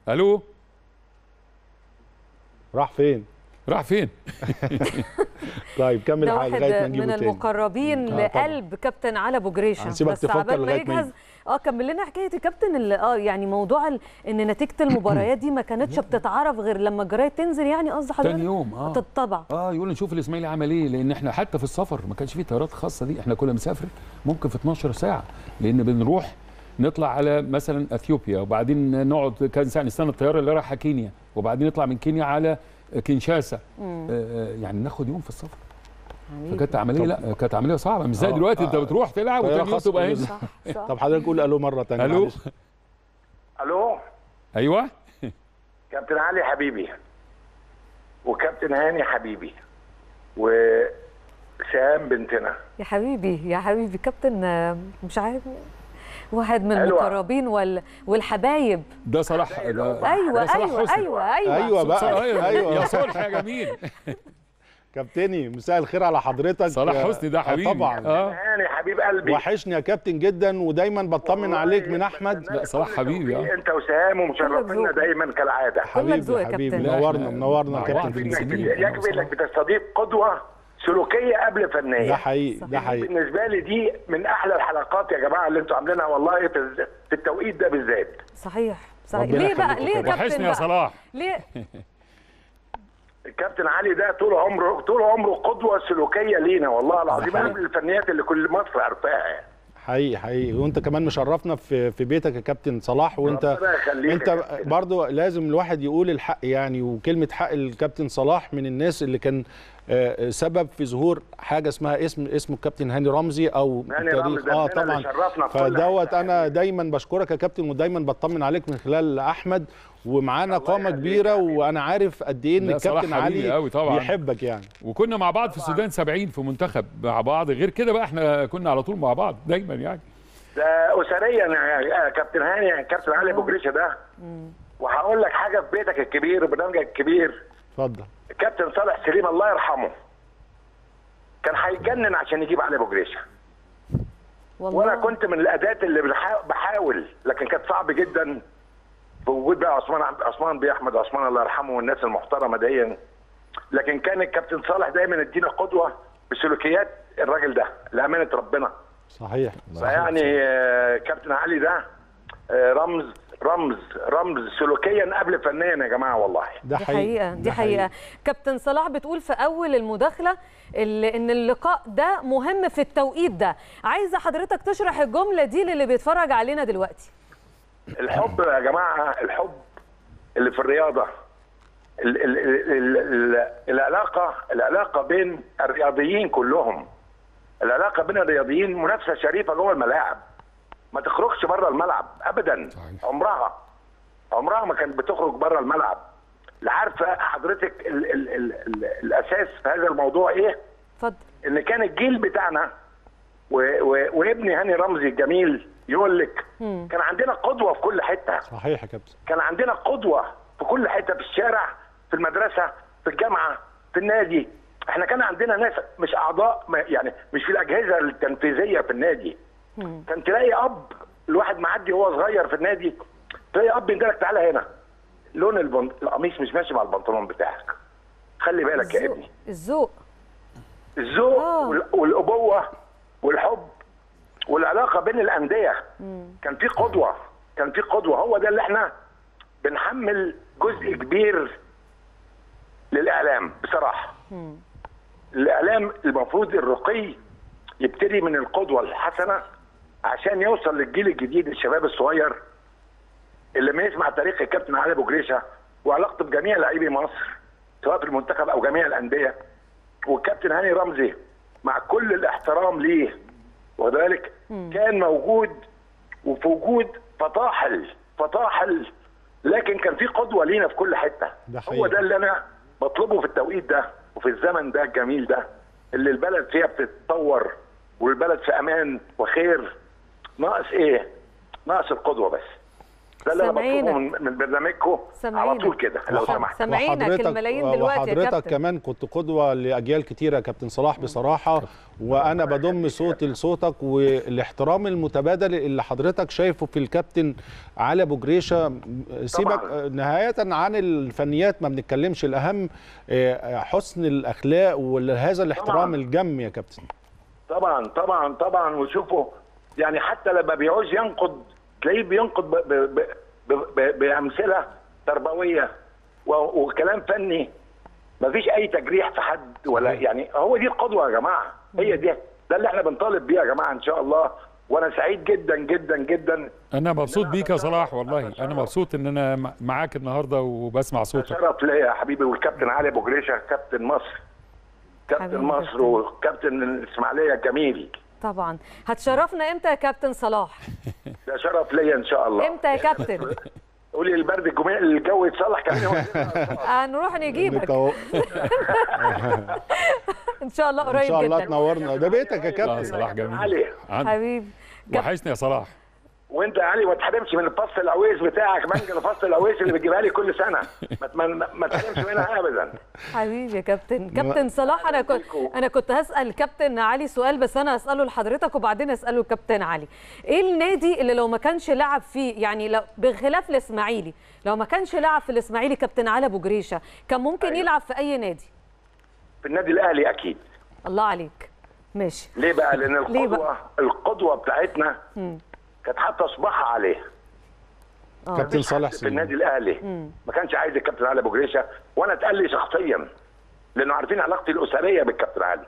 الو راح فين راح فين طيب كمل ده الحلقه واحد لغايه ما من نجيبه تاني المقربين آه، طبعاً. لقلب كابتن علي ابو جريشه هنسيبك بس تفكر عبال ما لغاية ما يجهز اه كمل لنا حكايه الكابتن اللي اه يعني موضوع ال- ان نتيجه المباريات دي ما كانتش بتتعرف غير لما الجرايد تنزل يعني قصدي حضرتك تاني يوم اه تتطبع اه يقول نشوف الاسماعيلي عمل ايه لان احنا حتى في السفر ما كانش فيه طيارات خاصه دي احنا كنا بنسافر ممكن في 12 ساعه لان بنروح نطلع على مثلا اثيوبيا وبعدين نقعد كان ساعه نستنى الطياره اللي رايحه كينيا وبعدين نطلع من كينيا على كينشاسا آه آه، يعني ناخد يوم في السفر فكانت عمليه لا كانت عمليه صعبه مش زي آه، دلوقتي انت آه. بتروح تلعب طيارة وتاني يوم خاصة تبقى هنا بالظبط. صح صح طب حضرتك قول الو مره ثانيه الو الو ايوه كابتن علي حبيبي وكابتن هاني حبيبي وسهام بنتنا يا حبيبي يا حبيبي كابتن آه، مش عارف واحد من حلوة. المقربين وال... والحبايب ده صلاح ده ايوه ده صلاح ايوه حسني. ايوه ايوه ايوه بقى صلاح- ايوه ايوه يا صلح يا جميل كابتني مساء الخير على حضرتك صلاح آه، حسني ده آه، حبيبي طبعا اه هاني حبيب قلبي وحشني يا كابتن جدا ودايما بطمن عليك من احمد لا، صلاح حبيبي، آه. انت وسهام ومشرفينا ذوق. دايما كالعاده حبيبي ذوق يا حبيبي كابتن. لا، منورنا إحنا منورنا مع يا بعض كابتن من في سنين. الجميل. يكفي انك بتستضيف قدوه سلوكيه قبل فنيه ده حقيقي ده حقيقي بالنسبه لي دي من احلى الحلقات يا جماعه اللي انتوا عاملينها والله في الز- في التوقيت ده بالذات صحيح صحيح ربنا ليه بقى يخليكم ليه يا كده. كابتن وحشني يا بقى؟ صلاح ليه الكابتن علي ده طول عمره طول عمره قدوه سلوكيه لينا والله العظيم حقيقي. قبل الفنيات اللي كل مصر عارفاها يعني حقيقي حقيقي وانت كمان مشرفنا في في بيتك يا كابتن صلاح وانت ربنا يخليك انت يا كابتن. برضو لازم الواحد يقول الحق يعني وكلمه حق الكابتن صلاح من الناس اللي كان آه، سبب في ظهور حاجه اسمها اسم اسمه الكابتن هاني رمزي او هاني رمزي ده اه ابننا طبعا اللي شرفنا في كل فدوت حتة. انا دايما بشكرك يا كابتن ودايما بطمن عليك من خلال احمد ومعانا الله قامه يخليك كبيره يا حبيبي. وانا عارف قد ايه ان لا، صلاح الكابتن حبيبي علي قوي طبعاً. بيحبك يعني وكنا مع بعض في السودان 70 في منتخب مع بعض غير كده بقى احنا كنا على طول مع بعض دايما يعني ده اسريا يا كابتن هاني يا كابتن علي ابو جريشه ده وهقول لك حاجه في بيتك الكبير وبرنامجك الكبير اتفضل كابتن صالح سليم الله يرحمه كان هيتجنن عشان يجيب علي ابو جريشه والله وانا كنت من الاداه اللي بنحا- بحاول لكن كانت صعب جدا بوجود بقى عثمان عبد- عثمان بيه احمد عثمان الله يرحمه والناس المحترمه دي لكن كان الكابتن صالح دايما يدينا قدوه بسلوكيات الراجل ده لامانه ربنا صحيح فيعني آه، كابتن علي ده آه، رمز رمز رمز سلوكيا قبل فنيا يا جماعه والله ده دي حقيقة دي حقيقة كابتن صلاح بتقول في أول المداخلة ال- إن اللقاء ده مهم في التوقيت ده عايزة حضرتك تشرح الجملة دي للي بيتفرج علينا دلوقتي الحب يا جماعه الحب اللي في الرياضه ال ال ال ال العلاقه العلاقه بين الرياضيين كلهم العلاقه بين الرياضيين منافسه شريفه جوه الملاعب ما تخرجش بره الملعب ابدا صحيح. عمرها عمرها ما كانت بتخرج بره الملعب لا عارفه حضرتك ال ال ال ال الاساس في هذا الموضوع ايه اتفضل ان كان الجيل بتاعنا و و وابني هاني رمزي الجميل يقول لك كان عندنا قدوه في كل حته صحيح يا كابتن كان عندنا قدوه في كل حته في الشارع في المدرسه في الجامعه في النادي احنا كان عندنا ناس مش اعضاء ما- يعني مش في الاجهزه التنفيذيه في النادي كان تلاقي اب الواحد معدي وهو صغير في النادي تلاقي اب يقول لك تعالى هنا لون البن... القميص مش ماشي مع البنطلون بتاعك خلي بالك يا الذوق ابني الذوق الذوق آه. وال- والابوه والحب والعلاقه بين الانديه كان في قدوه كان في قدوه هو ده اللي احنا بنحمل جزء كبير للاعلام بصراحه الاعلام المفروض الرقي يبتدي من القدوه الحسنه عشان يوصل للجيل الجديد الشباب الصغير اللي ما يسمع تاريخ الكابتن علي ابو جريشه وعلاقته بجميع لاعبي مصر سواء في المنتخب او جميع الانديه والكابتن هاني رمزي مع كل الاحترام ليه وذلك كان موجود وفي وجود فطاحل فطاحل لكن كان في قدوه لينا في كل حته ده هو حقيقي. ده اللي انا بطلبه في التوقيت ده وفي الزمن ده الجميل ده اللي البلد فيها بتتطور والبلد في امان وخير ناقص ايه؟ ناقص القدوه بس ده اللي انا سامعينك. بطلبه من من برنامجكم على سامعينك. طول كده لو وح- سمحت سامعينك وحضرتك- الملايين دلوقتي يا وحضرتك كابتن كمان كنت قدوه لاجيال كتيره يا كابتن صلاح بصراحه وانا بضم صوتي لصوتك والاحترام المتبادل اللي حضرتك شايفه في الكابتن علي ابو جريشه سيبك طبعاً. نهايه عن الفنيات ما بنتكلمش الاهم آه، حسن الاخلاق وهذا الاحترام طبعاً. الجم يا كابتن طبعا طبعا طبعا وشوفوا يعني حتى لما بيعوز ينقد تلاقيه بينقد ب ب ب ب ب بامثله تربويه و- وكلام فني مفيش اي تجريح في حد ولا يعني هو دي القدوه يا جماعه هي دي ده اللي احنا بنطالب بيه يا جماعه ان شاء الله وانا سعيد جدا جدا جدا انا مبسوط أنا بيك يا أتشرف- صلاح والله انا أتشرف. مبسوط ان انا مع- معاك النهارده وبسمع صوتك شرف ليا يا حبيبي والكابتن علي ابو جريشه كابتن مصر كابتن حبيبي مصر كابتن. وكابتن الاسماعيليه الجميل طبعا هتشرفنا امتى يا كابتن صلاح ده شرف ليا ان شاء الله امتى يا كابتن قولي البرد الجميل الجو يتصلح كمان هنروح نجيبك أهو. ان شاء الله ان قريب شاء الله جدا تنورنا ده بيتك يا لا كابتن صلاح جميل علي عن- حبيبي وحشني يا صلاح وانت يا علي ما تحرمش من الفصل العويس بتاعك مانجا الفصل العويس اللي بتجيبها لي كل سنه ما ما, ما تحرمش منها ابدا حبيبي يا كابتن كابتن صلاح انا كنت انا كنت هسال كابتن علي سؤال بس انا هساله لحضرتك وبعدين اساله الكابتن علي ايه النادي اللي لو ما كانش لعب فيه يعني لو بخلاف الاسماعيلي لو ما كانش لعب في الاسماعيلي كابتن علي ابو جريشه كان ممكن أيوة. يلعب في اي نادي في النادي الاهلي اكيد الله عليك ماشي ليه بقى لان ليه القدوه بقى؟ القدوه بتاعتنا كانت حاطه صباعها عليه اه كابتن مفيش صالح حد في سليم النادي الاهلي ما كانش عايز الكابتن علي ابو جريشه وانا اتقال لي شخصيا لانه عارفين علاقتي الاسريه بالكابتن علي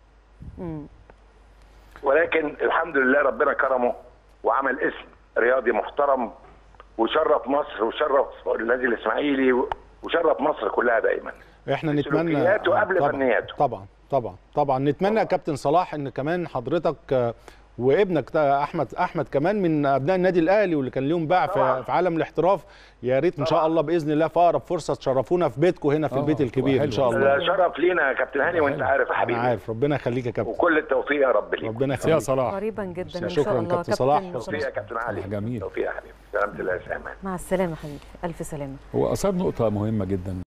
ولكن الحمد لله ربنا كرمه وعمل اسم رياضي محترم وشرف مصر وشرف النادي الاسماعيلي وشرف مصر كلها دايما احنا نتمنى سلوكياته قبل طبعا فنياته. طبعا طبعا طبعا نتمنى يا كابتن صلاح ان كمان حضرتك آه، وابنك ده احمد احمد كمان من ابناء النادي الاهلي واللي كان ليهم باع طبعاً. في في عالم الاحتراف يا ريت ان شاء طبعاً. الله باذن الله في اقرب فرصه تشرفونا في بيتكم هنا في آه، البيت تبقى الكبير ان شاء حلوة. الله ده شرف لينا يا كابتن هاني وانت عارف يا انا حبيبي عارف ربنا يخليك يا كابتن وكل التوفيق يا رب ليك ربنا يا يخليك صلاح قريبا جدا ان شكراً شاء الله كابتن صلاح. توفيق يا كابتن علي جميل. توفيق يا حبيبي سلامة الله يا سامان مع السلامه حبيبي الف سلامه هو اصاب نقطه مهمه جدا